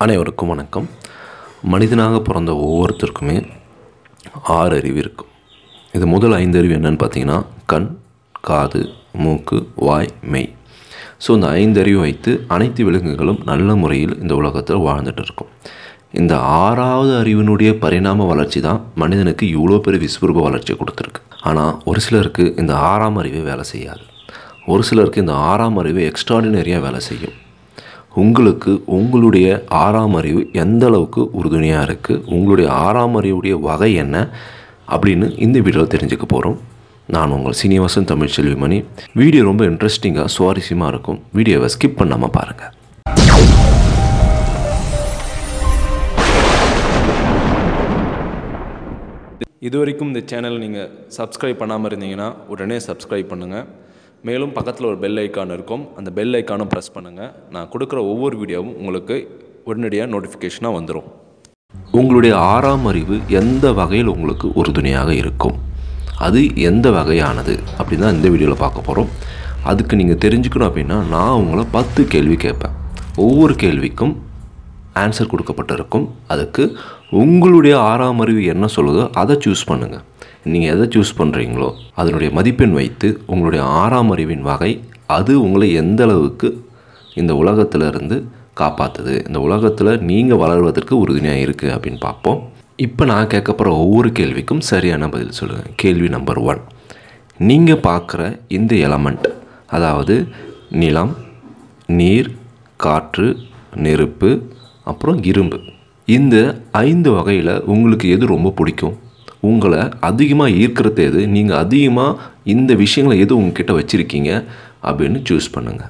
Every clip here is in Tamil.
அனைவருக்கும் வணக்கம் மனிதனாக பிறந்த ஒவ்வொருத்தருக்குமே ஆறு அறிவு இருக்கும் இது முதல் ஐந்து அறிவு என்னன்னு பார்த்தீங்கன்னா கண் காது மூக்கு வாய் மெய் ஸோ இந்த ஐந்து அறிவு வைத்து அனைத்து விலங்குகளும் நல்ல முறையில் இந்த உலகத்தில் வாழ்ந்துட்டு இருக்கும் இந்த ஆறாவது அறிவினுடைய பரிணாம வளர்ச்சி தான் மனிதனுக்கு இவ்வளோ பெரிய விஸ்வரூப வளர்ச்சியை கொடுத்துருக்கு ஆனால் ஒரு சிலருக்கு இந்த ஆறாம் அறிவே வேலை செய்யாது ஒரு சிலருக்கு இந்த ஆறாம் அறிவு எக்ஸ்ட்ராடினரியாக வேலை செய்யும் உங்களுக்கு உங்களுடைய ஆறாம் அறிவு எந்த அளவுக்கு உறுதுணையாக இருக்குது உங்களுடைய ஆறாம் அறிவுடைய வகை என்ன அப்படின்னு இந்த வீடியோவில் தெரிஞ்சுக்க போகிறோம் நான் உங்கள் சீனிவாசன் தமிழ் செல்விமணி வீடியோ ரொம்ப இன்ட்ரெஸ்டிங்காக சுவாரஸ்யமாக இருக்கும் வீடியோவை ஸ்கிப் பண்ணாமல் பாருங்கள் இது வரைக்கும் இந்த சேனல் நீங்கள் சப்ஸ்கிரைப் பண்ணாமல் இருந்தீங்கன்னா உடனே சப்ஸ்கிரைப் பண்ணுங்கள் மேலும் பக்கத்தில் ஒரு பெல் ஐக்கான் இருக்கும் அந்த பெல் ஐக்கானும் ப்ரெஸ் பண்ணுங்கள் நான் கொடுக்குற ஒவ்வொரு வீடியோவும் உங்களுக்கு உடனடியாக நோட்டிஃபிகேஷனாக வந்துடும் உங்களுடைய ஆறாம் அறிவு எந்த வகையில் உங்களுக்கு உறுதுணையாக இருக்கும் அது எந்த வகையானது அப்படின்னு தான் இந்த வீடியோவில் பார்க்க போகிறோம் அதுக்கு நீங்கள் தெரிஞ்சுக்கணும் அப்படின்னா நான் உங்களை பத்து கேள்வி கேட்பேன் ஒவ்வொரு கேள்விக்கும் ஆன்சர் கொடுக்கப்பட்டிருக்கும் அதுக்கு உங்களுடைய ஆறாம் அறிவு என்ன சொல்லுதோ அதை சூஸ் பண்ணுங்கள் நீங்கள் எதை சூஸ் பண்ணுறீங்களோ அதனுடைய மதிப்பெண் வைத்து உங்களுடைய ஆறாம் அறிவின் வகை அது உங்களை எந்த அளவுக்கு இந்த உலகத்துல இருந்து காப்பாற்றுது இந்த உலகத்தில் நீங்கள் வளர்வதற்கு உறுதுணையாக இருக்குது அப்படின்னு பார்ப்போம் இப்போ நான் கேட்க போகிற ஒவ்வொரு கேள்விக்கும் சரியான பதில் சொல்லுங்கள் கேள்வி நம்பர் ஒன் நீங்கள் பார்க்குற இந்த எலமெண்ட் அதாவது நிலம் நீர் காற்று நெருப்பு அப்புறம் இரும்பு இந்த ஐந்து வகையில் உங்களுக்கு எது ரொம்ப பிடிக்கும் உங்களை அதிகமாக ஈர்க்கிறது எது நீங்கள் அதிகமாக இந்த விஷயங்களை எது உங்ககிட்ட வச்சுருக்கீங்க அப்படின்னு சூஸ் பண்ணுங்கள்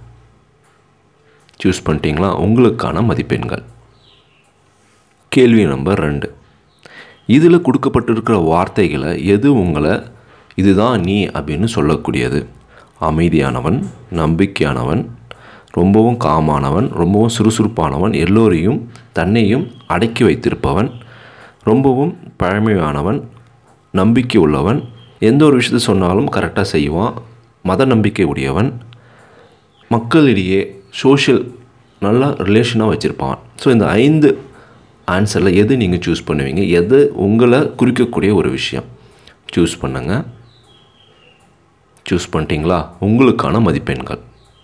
சூஸ் பண்ணிட்டீங்களா உங்களுக்கான மதிப்பெண்கள் கேள்வி நம்பர் ரெண்டு இதில் கொடுக்கப்பட்டிருக்கிற வார்த்தைகளை எது உங்களை இதுதான் நீ அப்படின்னு சொல்லக்கூடியது அமைதியானவன் நம்பிக்கையானவன் ரொம்பவும் காமானவன் ரொம்பவும் சுறுசுறுப்பானவன் எல்லோரையும் தன்னையும் அடக்கி வைத்திருப்பவன் ரொம்பவும் பழமையானவன் நம்பிக்கை உள்ளவன் எந்த ஒரு விஷயத்தை சொன்னாலும் கரெக்டாக செய்வான் மத நம்பிக்கை உடையவன் மக்களிடையே சோஷியல் நல்லா ரிலேஷனாக வச்சுருப்பான் ஸோ இந்த ஐந்து ஆன்சரில் எது நீங்கள் சூஸ் பண்ணுவீங்க எது உங்களை குறிக்கக்கூடிய ஒரு விஷயம் சூஸ் பண்ணுங்கள் சூஸ் பண்ணிட்டீங்களா உங்களுக்கான மதிப்பெண்கள்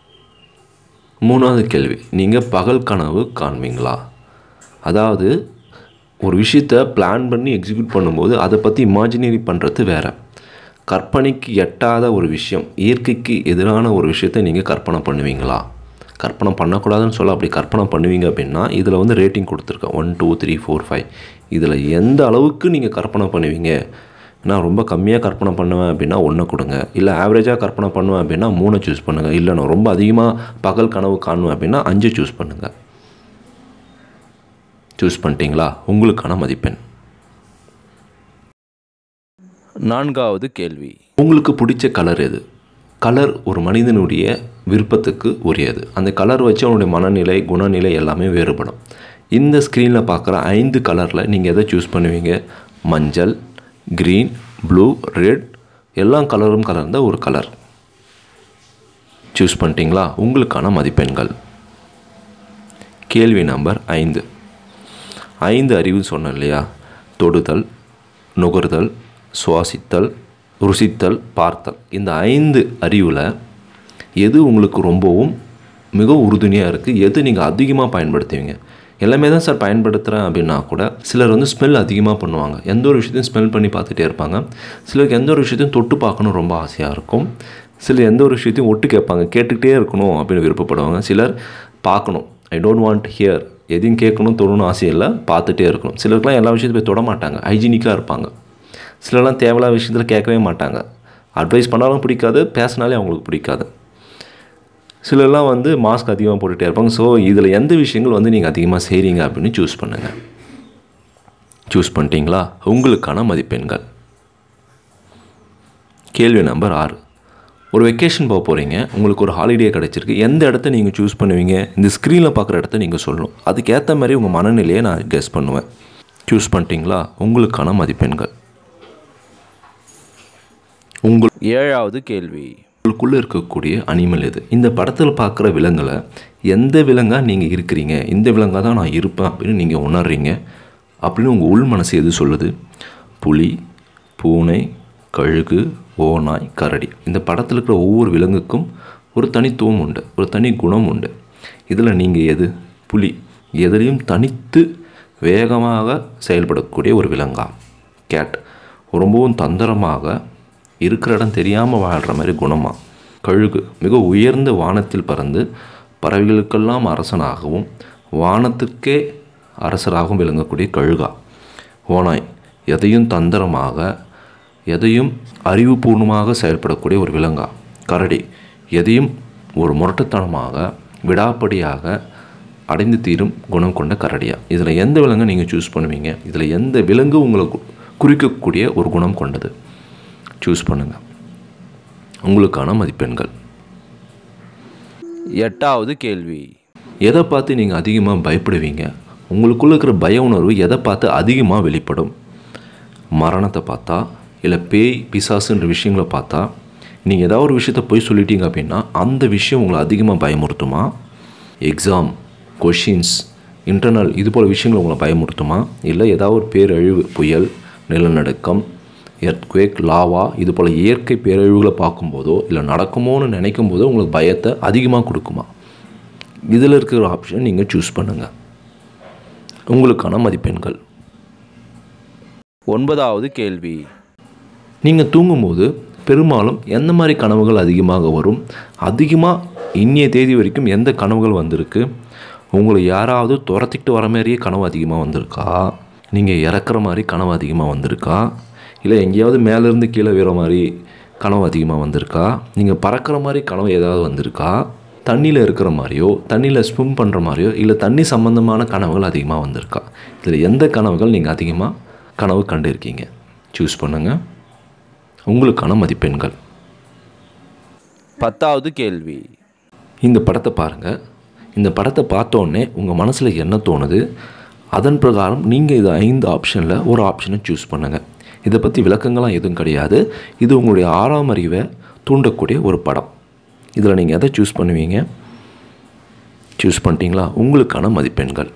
மூணாவது கேள்வி நீங்கள் பகல் கனவு காண்பீங்களா அதாவது ஒரு விஷயத்த பிளான் பண்ணி எக்ஸிக்யூட் பண்ணும்போது அதை பற்றி இமேஜினரி பண்ணுறது வேறு கற்பனைக்கு எட்டாத ஒரு விஷயம் இயற்கைக்கு எதிரான ஒரு விஷயத்தை நீங்கள் கற்பனை பண்ணுவீங்களா கற்பனை பண்ணக்கூடாதுன்னு சொல்ல அப்படி கற்பனை பண்ணுவீங்க அப்படின்னா இதில் வந்து ரேட்டிங் கொடுத்துருக்கேன் one two three four five இதில் எந்த அளவுக்கு நீங்கள் கற்பனை பண்ணுவீங்க நான் ரொம்ப கம்மியாக கற்பனை பண்ணுவேன் அப்படின்னா ஒன்று கொடுங்க இல்லை ஆவரேஜாக கற்பனை பண்ணுவேன் அப்படின்னா மூணை சூஸ் பண்ணுங்கள் இல்லை நான் ரொம்ப அதிகமாக பகல் கனவு காணுவேன் அப்படின்னா அஞ்சு சூஸ் பண்ணுங்கள் சூஸ் பண்ணிட்டீங்களா உங்களுக்கான மதிப்பெண் நான்காவது கேள்வி உங்களுக்கு பிடிச்ச கலர் எது கலர் ஒரு மனிதனுடைய விருப்பத்துக்கு உரியது அந்த கலர் வச்சு அவனுடைய மனநிலை குணநிலை எல்லாமே வேறுபடும் இந்த ஸ்க்ரீனில் பார்க்குற ஐந்து கலரில் நீங்கள் எதை சூஸ் பண்ணுவீங்க மஞ்சள் க்ரீன் ப்ளூ ரெட் எல்லா கலரும் கலர்ந்த ஒரு கலர் சூஸ் பண்ணிட்டீங்களா உங்களுக்கான மதிப்பெண்கள் கேள்வி நம்பர் ஐந்து ஐந்து அறிவு சொன்னேன் இல்லையா தொடுதல் நுகர்தல் சுவாசித்தல் ருசித்தல் பார்த்தல் இந்த ஐந்து அறிவில் எது உங்களுக்கு ரொம்பவும் மிக உறுதுணையாக இருக்குது எது நீங்கள் அதிகமாக பயன்படுத்துவீங்க எல்லாமே தான் சார் பயன்படுத்துகிறேன் அப்படின்னா கூட சிலர் வந்து ஸ்மெல் அதிகமாக பண்ணுவாங்க எந்த ஒரு விஷயத்தையும் ஸ்மெல் பண்ணி பார்த்துட்டே இருப்பாங்க சிலருக்கு எந்த ஒரு விஷயத்தையும் தொட்டு பார்க்கணும் ரொம்ப ஆசையாக இருக்கும் சிலர் எந்த ஒரு விஷயத்தையும் ஒட்டு கேட்பாங்க கேட்டுக்கிட்டே இருக்கணும் அப்படின்னு விருப்பப்படுவாங்க சிலர் பார்க்கணும் ஐ டோன்ட் வாண்ட் ஹியர் எதையும் கேட்கணும் தொடணும் ஆசை இல்லை பார்த்துட்டே இருக்கணும் சிலருக்குலாம் எல்லா விஷயத்தையும் போய் தொட மாட்டாங்க ஹைஜீனிக்காக இருப்பாங்க சிலர்லாம் தேவையில்லாத விஷயத்தில் கேட்கவே மாட்டாங்க அட்வைஸ் பண்ணாலும் பிடிக்காது பேசினாலே அவங்களுக்கு பிடிக்காது சிலர்லாம் வந்து மாஸ்க் அதிகமாக போட்டுகிட்டே இருப்பாங்க ஸோ இதில் எந்த விஷயங்கள் வந்து நீங்கள் அதிகமாக செய்கிறீங்க அப்படின்னு சூஸ் பண்ணுங்கள் சூஸ் பண்ணிட்டீங்களா உங்களுக்கான மதிப்பெண்கள் கேள்வி நம்பர் ஆறு ஒரு வெக்கேஷன் போக போகிறீங்க உங்களுக்கு ஒரு ஹாலிடே கிடச்சிருக்கு எந்த இடத்த நீங்கள் சூஸ் பண்ணுவீங்க இந்த ஸ்க்ரீனில் பார்க்குற இடத்த நீங்கள் சொல்லணும் அதுக்கேற்ற மாதிரி உங்கள் மனநிலையை நான் கெஸ் பண்ணுவேன் சூஸ் பண்ணிட்டீங்களா உங்களுக்கான மதிப்பெண்கள் உங்கள் ஏழாவது கேள்வி உங்களுக்குள்ளே இருக்கக்கூடிய அனிமல் எது இந்த படத்தில் பார்க்குற விலங்குல எந்த விலங்காக நீங்கள் இருக்கிறீங்க இந்த விலங்காக தான் நான் இருப்பேன் அப்படின்னு நீங்கள் உணர்றீங்க அப்படின்னு உங்கள் உள் மனசு எது சொல்லுது புலி பூனை கழுகு ஓநாய் கரடி இந்த படத்தில் இருக்கிற ஒவ்வொரு விலங்குக்கும் ஒரு தனித்துவம் உண்டு ஒரு தனி குணம் உண்டு இதில் நீங்கள் எது புலி எதிலையும் தனித்து வேகமாக செயல்படக்கூடிய ஒரு விலங்கா கேட் ரொம்பவும் தந்திரமாக இருக்கிற இடம் தெரியாமல் வாழ்கிற மாதிரி குணமா கழுகு மிக உயர்ந்த வானத்தில் பறந்து பறவைகளுக்கெல்லாம் அரசனாகவும் வானத்திற்கே அரசராகவும் விளங்கக்கூடிய கழுகா ஓநாய் எதையும் தந்திரமாக எதையும் அறிவுபூர்வமாக செயல்படக்கூடிய ஒரு விலங்கா கரடி எதையும் ஒரு முரட்டுத்தனமாக விடாப்படியாக அடைந்து தீரும் குணம் கொண்ட கரடியா இதில் எந்த விலங்கை நீங்கள் சூஸ் பண்ணுவீங்க இதில் எந்த விலங்கு உங்களை கு- குறிக்கக்கூடிய ஒரு குணம் கொண்டது சூஸ் பண்ணுங்கள் உங்களுக்கான மதிப்பெண்கள் எட்டாவது கேள்வி எதை பார்த்து நீங்கள் அதிகமாக பயப்படுவீங்க உங்களுக்குள்ள இருக்கிற பய உணர்வு எதை பார்த்து அதிகமாக வெளிப்படும் மரணத்தை பார்த்தா இல்லை பேய் பிசாசுன்ற விஷயங்களை பார்த்தா நீங்கள் ஏதாவது ஒரு விஷயத்த போய் சொல்லிட்டீங்க அப்படின்னா அந்த விஷயம் உங்களை அதிகமாக பயமுறுத்துமா எக்ஸாம் கொஷின்ஸ் இன்டர்னல் இது போல் விஷயங்கள் உங்களை பயமுறுத்துமா இல்லை ஏதாவது ஒரு பேரழிவு புயல் நிலநடுக்கம் எர்த்குவேக் லாவா இது போல் இயற்கை பேரழிவுகளை பார்க்கும்போதோ இல்லை நடக்குமோன்னு நினைக்கும் போதோ உங்களுக்கு பயத்தை அதிகமாக கொடுக்குமா இதில் இருக்கிற ஆப்ஷன் நீங்கள் சூஸ் பண்ணுங்கள் உங்களுக்கான மதிப்பெண்கள் ஒன்பதாவது கேள்வி நீங்கள் தூங்கும்போது பெரும்பாலும் எந்த மாதிரி கனவுகள் அதிகமாக வரும் அதிகமாக இன்னைய தேதி வரைக்கும் எந்த கனவுகள் வந்திருக்கு உங்களை யாராவது துரத்திக்கிட்டு வர மாதிரியே கனவு அதிகமாக வந்திருக்கா நீங்கள் இறக்குற மாதிரி கனவு அதிகமாக வந்திருக்கா இல்லை எங்கேயாவது மேலேருந்து கீழே விழற மாதிரி கனவு அதிகமாக வந்திருக்கா நீங்கள் பறக்கிற மாதிரி கனவு ஏதாவது வந்திருக்கா தண்ணியில் இருக்கிற மாதிரியோ தண்ணியில் ஸ்விம் பண்ணுற மாதிரியோ இல்லை தண்ணி சம்மந்தமான கனவுகள் அதிகமாக வந்திருக்கா இதில் எந்த கனவுகள் நீங்கள் அதிகமாக கனவு கண்டிருக்கீங்க சூஸ் பண்ணுங்கள் உங்களுக்கான மதிப்பெண்கள் பத்தாவது கேள்வி இந்த படத்தை பாருங்கள் இந்த படத்தை பார்த்தோன்னே உங்கள் மனசில் என்ன தோணுது அதன் பிரகாரம் நீங்கள் இது ஐந்து ஆப்ஷனில் ஒரு ஆப்ஷனை சூஸ் பண்ணுங்கள் இதை பற்றி விளக்கங்கள்லாம் எதுவும் கிடையாது இது உங்களுடைய ஆறாம் அறிவை தூண்டக்கூடிய ஒரு படம் இதில் நீங்கள் எதை சூஸ் பண்ணுவீங்க சூஸ் பண்ணிட்டீங்களா உங்களுக்கான மதிப்பெண்கள்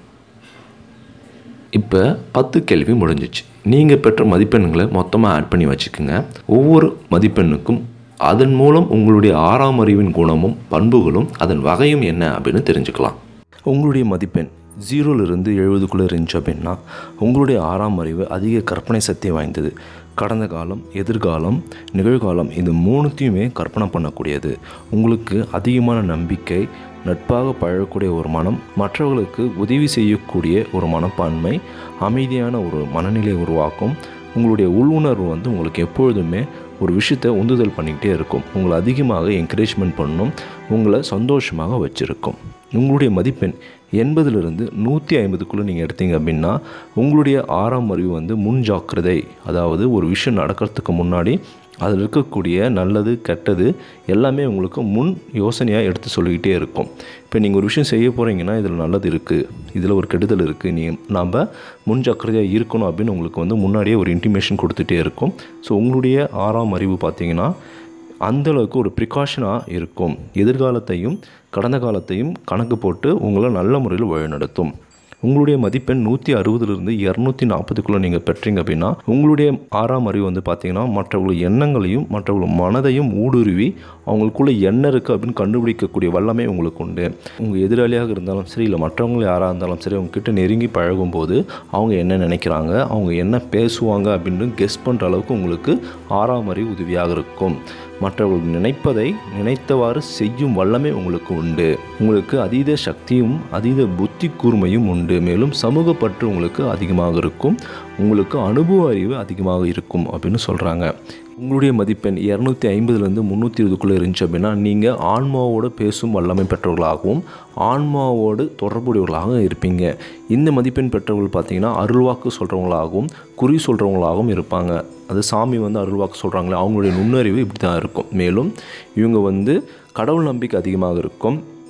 இப்போ பத்து கேள்வி முடிஞ்சிச்சு நீங்கள் பெற்ற மதிப்பெண்களை மொத்தமாக ஆட் பண்ணி வச்சுக்கோங்க ஒவ்வொரு மதிப்பெண்ணுக்கும் அதன் மூலம் உங்களுடைய ஆறாம் அறிவின் குணமும் பண்புகளும் அதன் வகையும் என்ன அப்படின்னு தெரிஞ்சுக்கலாம் உங்களுடைய மதிப்பெண் ஜீரோலிருந்து எழுபதுக்குள்ளே இருந்துச்சு அப்படின்னா உங்களுடைய ஆறாம் அறிவு அதிக கற்பனை சக்தி வாய்ந்தது கடந்த காலம் எதிர்காலம் நிகழ்காலம் இது மூணுத்தையுமே கற்பனை பண்ணக்கூடியது உங்களுக்கு அதிகமான நம்பிக்கை நட்பாக பழகக்கூடிய ஒரு மனம் மற்றவர்களுக்கு உதவி செய்யக்கூடிய ஒரு மனப்பான்மை அமைதியான ஒரு மனநிலை உருவாக்கும் உங்களுடைய உள்ளுணர்வு வந்து உங்களுக்கு எப்பொழுதுமே ஒரு விஷயத்தை உந்துதல் பண்ணிக்கிட்டே இருக்கும் உங்களை அதிகமாக என்கரேஜ்மெண்ட் பண்ணும் உங்களை சந்தோஷமாக வச்சுருக்கும் உங்களுடைய மதிப்பெண் எண்பதுலேருந்து நூற்றி ஐம்பதுக்குள்ளே நீங்கள் எடுத்தீங்க அப்படின்னா உங்களுடைய ஆறாம் அறிவு வந்து முன் ஜாக்கிரதை அதாவது ஒரு விஷயம் நடக்கிறதுக்கு முன்னாடி அதில் இருக்கக்கூடிய நல்லது கெட்டது எல்லாமே உங்களுக்கு முன் யோசனையாக எடுத்து சொல்லிக்கிட்டே இருக்கும் இப்போ நீங்கள் ஒரு விஷயம் செய்ய போகிறீங்கன்னா இதில் நல்லது இருக்குது இதில் ஒரு கெடுதல் இருக்குது நீ நாம் முன் ஜாக்கிரதையாக இருக்கணும் அப்படின்னு உங்களுக்கு வந்து முன்னாடியே ஒரு இன்டிமேஷன் கொடுத்துட்டே இருக்கும் ஸோ உங்களுடைய ஆறாம் அறிவு பார்த்தீங்கன்னா அந்த அளவுக்கு ஒரு ப்ரிகாஷனாக இருக்கும் எதிர்காலத்தையும் கடந்த காலத்தையும் கணக்கு போட்டு உங்களை நல்ல முறையில் வழிநடத்தும் உங்களுடைய மதிப்பெண் நூற்றி அறுபதுலேருந்து இரநூத்தி நாற்பதுக்குள்ளே நீங்கள் பெற்றீங்க அப்படின்னா உங்களுடைய ஆறாம் அறிவு வந்து பார்த்தீங்கன்னா மற்றவர்கள் எண்ணங்களையும் மற்றவர்கள் மனதையும் ஊடுருவி அவங்களுக்குள்ள என்ன இருக்குது அப்படின்னு கண்டுபிடிக்கக்கூடிய வல்லமை உங்களுக்கு உண்டு உங்கள் எதிராளியாக இருந்தாலும் சரி இல்லை மற்றவங்க யாராக இருந்தாலும் சரி அவங்க கிட்ட நெருங்கி பழகும்போது அவங்க என்ன நினைக்கிறாங்க அவங்க என்ன பேசுவாங்க அப்படின்னு கெஸ் பண்ணுற அளவுக்கு உங்களுக்கு ஆறாம் அறிவு உதவியாக இருக்கும் மற்றவர்கள் நினைப்பதை நினைத்தவாறு செய்யும் வல்லமை உங்களுக்கு உண்டு உங்களுக்கு அதீத சக்தியும் அதீத புத்தி கூர்மையும் உண்டு மேலும் சமூக பற்று உங்களுக்கு அதிகமாக இருக்கும் உங்களுக்கு அனுபவ அறிவு அதிகமாக இருக்கும் அப்படின்னு சொல்கிறாங்க உங்களுடைய மதிப்பெண் இரநூத்தி ஐம்பதுலேருந்து முந்நூற்றி இருபதுக்குள்ளே இருந்துச்சு அப்படின்னா நீங்கள் ஆன்மாவோடு பேசும் வல்லமை பெற்றவர்களாகவும் ஆன்மாவோடு தொடர்புடையவர்களாகவும் இருப்பீங்க இந்த மதிப்பெண் பெற்றவர்கள் பார்த்தீங்கன்னா அருள்வாக்கு சொல்கிறவங்களாகவும் குறி சொல்கிறவங்களாகவும் இருப்பாங்க அது சாமி வந்து அருள்வாக்கு சொல்கிறாங்களே அவங்களுடைய நுண்ணறிவு இப்படி தான் இருக்கும் மேலும் இவங்க வந்து கடவுள் நம்பிக்கை அதிகமாக இருக்கும்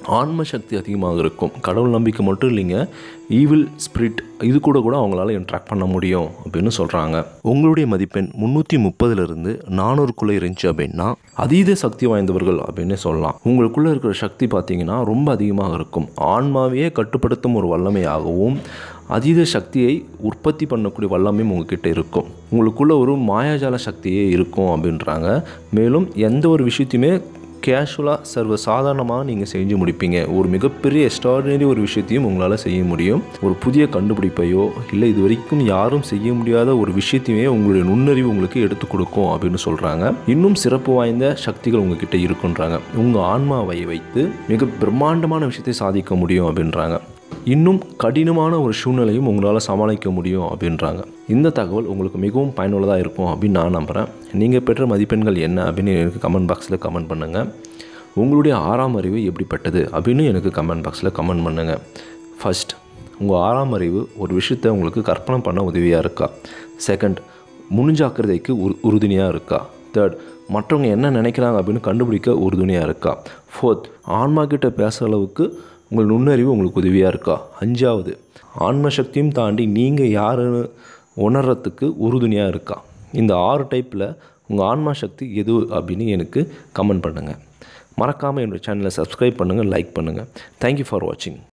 ஆன்ம சக்தி அதிகமாக இருக்கும் கடவுள் நம்பிக்கை மட்டும் இல்லைங்க ஈவில் ஸ்பிரிட் இது கூட கூட அவங்களால இன்ட்ராக்ட் பண்ண முடியும் அப்படின்னு சொல்கிறாங்க உங்களுடைய மதிப்பெண் முந்நூற்றி முப்பதுலேருந்து நானூறுக்குள்ளே இருந்துச்சு அப்படின்னா அதீத சக்தி வாய்ந்தவர்கள் அப்படின்னு சொல்லலாம் உங்களுக்குள்ளே இருக்கிற சக்தி பார்த்தீங்கன்னா ரொம்ப அதிகமாக இருக்கும் ஆன்மாவையே கட்டுப்படுத்தும் ஒரு வல்லமையாகவும் அதீத சக்தியை உற்பத்தி பண்ணக்கூடிய வல்லமையும் உங்ககிட்ட இருக்கும் உங்களுக்குள்ள ஒரு மாயாஜால சக்தியே இருக்கும் அப்படின்றாங்க மேலும் எந்த ஒரு விஷயத்தையுமே கேஷுவலாக சர்வ சாதாரணமாக நீங்கள் செஞ்சு முடிப்பீங்க ஒரு மிகப்பெரிய எக்ஸ்ட்ராடினரி ஒரு விஷயத்தையும் உங்களால் செய்ய முடியும் ஒரு புதிய கண்டுபிடிப்பையோ இல்லை இது வரைக்கும் யாரும் செய்ய முடியாத ஒரு விஷயத்தையுமே உங்களுடைய நுண்ணறிவு உங்களுக்கு எடுத்து கொடுக்கும் அப்படின்னு சொல்கிறாங்க இன்னும் சிறப்பு வாய்ந்த சக்திகள் உங்ககிட்ட இருக்குன்றாங்க உங்கள் ஆன்மாவை வைத்து மிக பிரம்மாண்டமான விஷயத்தை சாதிக்க முடியும் அப்படின்றாங்க இன்னும் கடினமான ஒரு சூழ்நிலையும் உங்களால் சமாளிக்க முடியும் அப்படின்றாங்க இந்த தகவல் உங்களுக்கு மிகவும் பயனுள்ளதாக இருக்கும் அப்படின்னு நான் நம்புகிறேன் நீங்கள் பெற்ற மதிப்பெண்கள் என்ன அப்படின்னு எனக்கு கமெண்ட் பாக்ஸில் கமெண்ட் பண்ணுங்கள் உங்களுடைய ஆறாம் அறிவு எப்படிப்பட்டது அப்படின்னு எனக்கு கமெண்ட் பாக்ஸில் கமெண்ட் பண்ணுங்கள் ஃபர்ஸ்ட் உங்கள் ஆறாம் அறிவு ஒரு விஷயத்தை உங்களுக்கு கற்பனை பண்ண உதவியாக இருக்கா செகண்ட் முன்ஜாக்கிரதைக்கு உரு உறுதுணையாக இருக்கா தேர்ட் மற்றவங்க என்ன நினைக்கிறாங்க அப்படின்னு கண்டுபிடிக்க உறுதுணையாக இருக்கா ஃபோர்த் ஆன்மா கிட்ட பேசுகிற அளவுக்கு உங்கள் நுண்ணறிவு உங்களுக்கு உதவியாக இருக்கா அஞ்சாவது ஆன்ம சக்தியும் தாண்டி நீங்கள் யாருன்னு உணர்றதுக்கு உறுதுணையாக இருக்கா இந்த ஆறு டைப்பில் உங்கள் ஆன்மா சக்தி எது அப்படின்னு எனக்கு கமெண்ட் பண்ணுங்கள் மறக்காமல் என்னோடய சேனலை சப்ஸ்கிரைப் பண்ணுங்கள் லைக் பண்ணுங்கள் தேங்க்யூ ஃபார் வாட்சிங்